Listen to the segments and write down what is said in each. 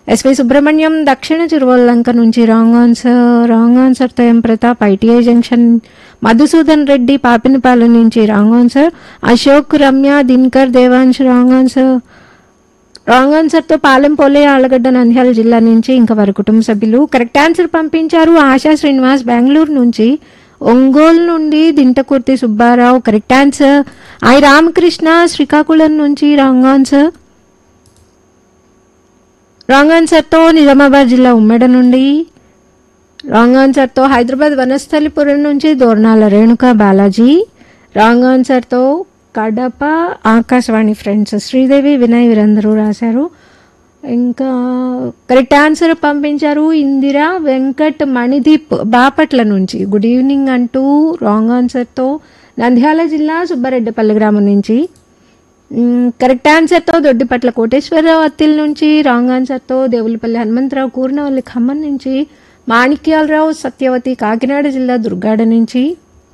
SV Subrahmanyam దక్షిణ చిరువల్లంక నుంచి wrong answer wrong ఆన్సర్తో M Pratap ITI junction Madhusudan Reddy Papinapalem నుంచి wrong answer Ashok Ramya Dinakar Devansh wrong answer wrong ఆన్సర్తో పాలెం పోలే ఆలగడ్డ నంద్యాల జిల్లా నుంచి ఇంకా వారి కుటుంబ సభ్యులు కరెక్ట్ ఆన్సర్ పంపించారు ఆశా శ్రీనివాస్ బెంగళూరు నుంచి ఒంగోలు నుండి Dintakurthi Subbarao correct answer I Ramakrishna Srikakulam నుంచి రాంగ్ ఆన్సర్ రాంగ్ ఆన్సర్తో నిజామాబాద్ జిల్లా ఉమ్మడి నుండి రాంగ్ ఆన్సర్తో హైదరాబాద్ వనస్థలిపురం నుంచి దోర్నాల రేణుక బాలాజీ రాంగ్ ఆన్సర్తో కడప ఆకాశవాణి ఫ్రెండ్స్ శ్రీదేవి వినయ్ వీరందరూ రాశారు ఇంకా కరెక్ట్ ఆన్సర్ పంపించారు ఇందిరా వెంకట్ మణిదీప్ బాపట్ల నుంచి గుడ్ ఈవినింగ్ అంటూ రాంగ్ ఆన్సర్తో నంద్యాల జిల్లా సుబ్బారెడ్డిపల్లి గ్రామం నుంచి మ్, కరెక్ట్ ఆన్సర్తో దొడ్డిపట్ల కోటేశ్వరరావు అత్తిల్ నుంచి రాంగ్ ఆన్సర్తో దేవులపల్లి హనుమంతరావు కూర్నవల్లి ఖమ్మం నుంచి మాణిక్యాలరావు సత్యవతి కాకినాడ జిల్లా దుర్గాడ నుంచి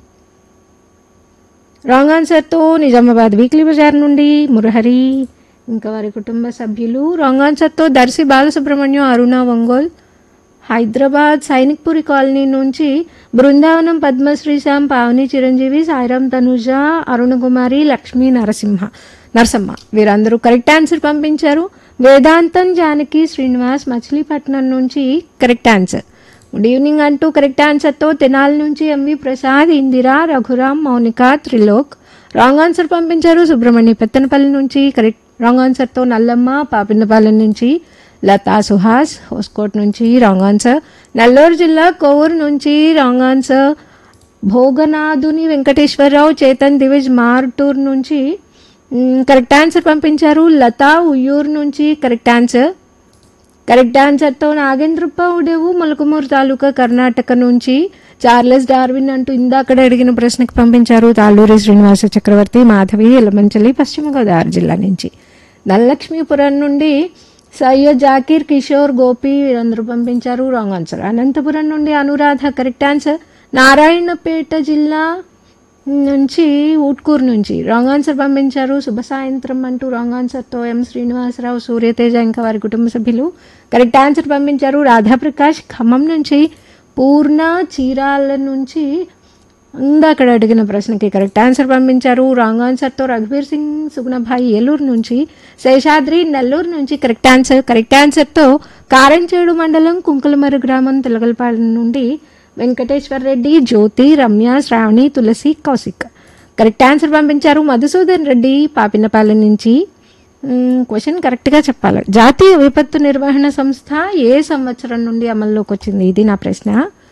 రాంగ్ ఆన్సర్తో నిజామాబాద్ వీక్లీ బజార్ నుండి మురహరి ఇంకా వారి కుటుంబ సభ్యులు రాంగ్ ఆన్సర్తో దర్శి బాలసుబ్రహ్మణ్యం అరుణ ఒంగోల్ హైదరాబాద్ సైనిక్పురి కాలనీ నుంచి బృందావనం పద్మశ్రీశాం పావని చిరంజీవి సాయిరాం తనుజ అరుణకుమారి లక్ష్మీ నరసింహ నరసమ్మ వీరందరూ కరెక్ట్ ఆన్సర్ పంపించారు వేదాంతం జానకి శ్రీనివాస్ మచిలీపట్నం నుంచి కరెక్ట్ ఆన్సర్ గుడ్ ఈవినింగ్ అంటూ కరెక్ట్ ఆన్సర్తో తెనాలి నుంచి MV Prasad Indira Raghuram Mounika Trilok wrong answer పంపించారు సుబ్రహ్మణ్య పెత్తనపల్లి నుంచి కరెక్ట్ రాంగ్ ఆన్సర్తో నల్లమ్మ పాపిన్నపాలెం నుంచి లతా సుహాస్ హోస్కోట్ నుంచి రాంగ్ ఆన్సర్ నెల్లూరు జిల్లా కోవూరు నుంచి రాంగ్ ఆన్సర్ భోగనాథుని వెంకటేశ్వరరావు చేతన్ దివిజ్ మార్టూర్ నుంచి మ్, కరెక్ట్ ఆన్సర్ పంపించారు లతా ఉయ్యూరు నుంచి కరెక్ట్ ఆన్సర్ కరెక్ట్ ఆన్సర్తో నాగేంద్రప్ప ఉడేవు మొలకమూరు తాలూకా కర్ణాటక నుంచి చార్లెస్ డార్విన్ అంటూ ఇందాకడ అడిగిన ప్రశ్నకు పంపించారు తాళ్ళూరి శ్రీనివాస చక్రవర్తి మాధవి ఎలమంచలి పశ్చిమ గోదావరి జిల్లా నుంచి ధనలక్ష్మీపురం నుండి సయ్యద్ జాకీర్ కిషోర్ గోపి వీరందరూ పంపించారు రాంగ్ ఆన్సర్ అనంతపురం నుండి అనురాధ కరెక్ట్ ఆన్సర్ నారాయణపేట జిల్లా నుంచి ఊట్కూరు నుంచి రాంగ్ ఆన్సర్ పంపించారు శుభ సాయంత్రం అంటూ రాంగ్ ఆన్సర్తో ఎం శ్రీనివాసరావు సూర్యతేజ ఇంకా వారి కుటుంబ సభ్యులు కరెక్ట్ ఆన్సర్ పంపించారు రాధాప్రకాష్ ఖమ్మం నుంచి పూర్ణ చీరాల నుంచి ఇందాకడ అడిగిన ప్రశ్నకి కరెక్ట్ ఆన్సర్ పంపించారు రాంగ్ ఆన్సర్తో రఘువీర్ సింగ్ సుగుణభాయ్ ఏలూరు నుంచి శేషాద్రి నెల్లూరు నుంచి కరెక్ట్ ఆన్సర్ కరెక్ట్ ఆన్సర్తో కారంచేడు మండలం కుంకులమరు గ్రామం తెలగలపాలెం నుండి వెంకటేశ్వర్ రెడ్డి జ్యోతి రమ్య శ్రావణి తులసి కౌశిక్ కరెక్ట్ ఆన్సర్ పంపించారు మధుసూదన్ రెడ్డి పాపినపాలెం నుంచి మ్, క్వశ్చన్ కరెక్ట్గా చెప్పాలి జాతీయ విపత్తు నిర్వహణ సంస్థ ఏ సంవత్సరం నుండి అమల్లోకి వచ్చింది ఇది నా ప్రశ్న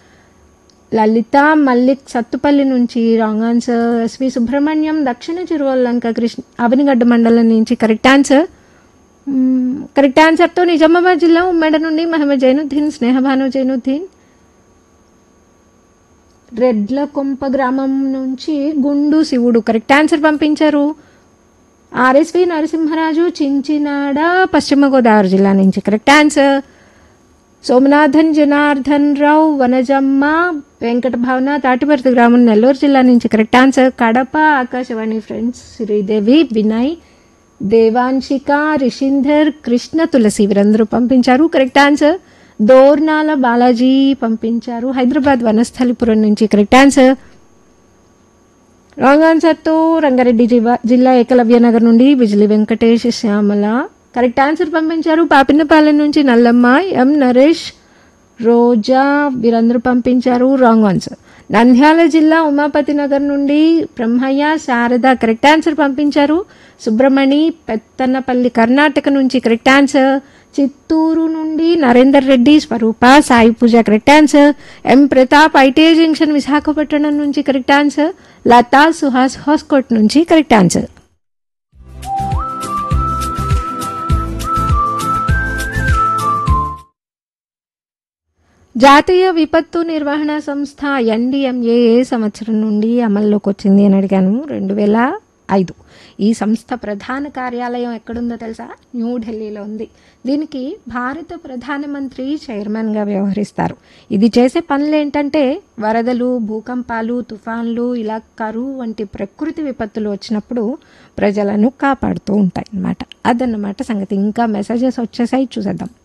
లలిత మల్లిక్ సత్తుపల్లి నుంచి రాంగ్ ఆన్సర్ ఎస్వి సుబ్రహ్మణ్యం దక్షిణ చిరువల్లంక కృష్ణ అవనిగడ్డ మండలం నుంచి కరెక్ట్ ఆన్సర్ మ్మ్, కరెక్ట్ ఆన్సర్తో నిజామాబాద్ జిల్లా ఉమ్మడి నుండి మహమ్మద్ జైనుద్దీన్ స్నేహభాను జైనుద్దీన్ రెడ్ల కొంప గ్రామం నుంచి గుండు శివుడు కరెక్ట్ ఆన్సర్ పంపించారు ఆర్ఎస్వి నరసింహరాజు చించినాడ పశ్చిమ గోదావరి జిల్లా నుంచి కరెక్ట్ ఆన్సర్ సోమనాథన్ జనార్దన్ రావు వనజమ్మ వెంకట భావన తాటిపర్తి గ్రామం నెల్లూరు జిల్లా నుంచి correct answer Kadapa Akashvani friends Sridevi Vinay Devanshika Rishindhar Krishna Tulasi వీరందరూ పంపించారు కరెక్ట్ ఆన్సర్ దోర్నాల బాలాజీ పంపించారు హైదరాబాద్ వనస్థలిపురం నుంచి కరెక్ట్ ఆన్సర్ రాంగ్ ఆన్సర్తో రంగారెడ్డి జిల్లా జిల్లా ఏకలవ్య నగర్ నుండి బిజిలి వెంకటేష్ శ్యామల కరెక్ట్ ఆన్సర్ పంపించారు పాపినపాలెం నుంచి నల్లమ్మ ఎం నరేష్ రోజా వీరందరూ పంపించారు రాంగ్ ఆన్సర్ నంద్యాల జిల్లా ఉమాపతి నగర్ నుండి బ్రహ్మయ్య శారద కరెక్ట్ ఆన్సర్ పంపించారు సుబ్రమణి పెత్తనపల్లి కర్ణాటక నుంచి కరెక్ట్ ఆన్సర్ చిత్తూరు నుండి Narender Reddy Swaroopa Sai Pooja correct answer M Pratap ITI junction Visakhapatnam నుంచి కరెక్ట్ ఆన్సర్ లతా సుహాస్ హోస్కోట్ నుంచి కరెక్ట్ ఆన్సర్ జాతీయ విపత్తు నిర్వహణ సంస్థ ఎన్డిఎంఏ ఏ సంవత్సరం నుండి అమల్లోకి వచ్చింది అని అడిగాను రెండు వేల ఐదు ఈ సంస్థ ప్రధాన కార్యాలయం ఎక్కడుందో తెలుసా న్యూఢిల్లీలో ఉంది దీనికి భారత ప్రధానమంత్రి చైర్మన్గా వ్యవహరిస్తారు ఇది చేసే పనులు ఏంటంటే వరదలు భూకంపాలు తుఫాన్లు ఇలా కరువు వంటి ప్రకృతి విపత్తులు వచ్చినప్పుడు ప్రజలను కాపాడుతూ ఉంటాయి అన్నమాట అదన్నమాట సంగతి ఇంకా మెసేజెస్ వచ్చేసాయి చూసేద్దాం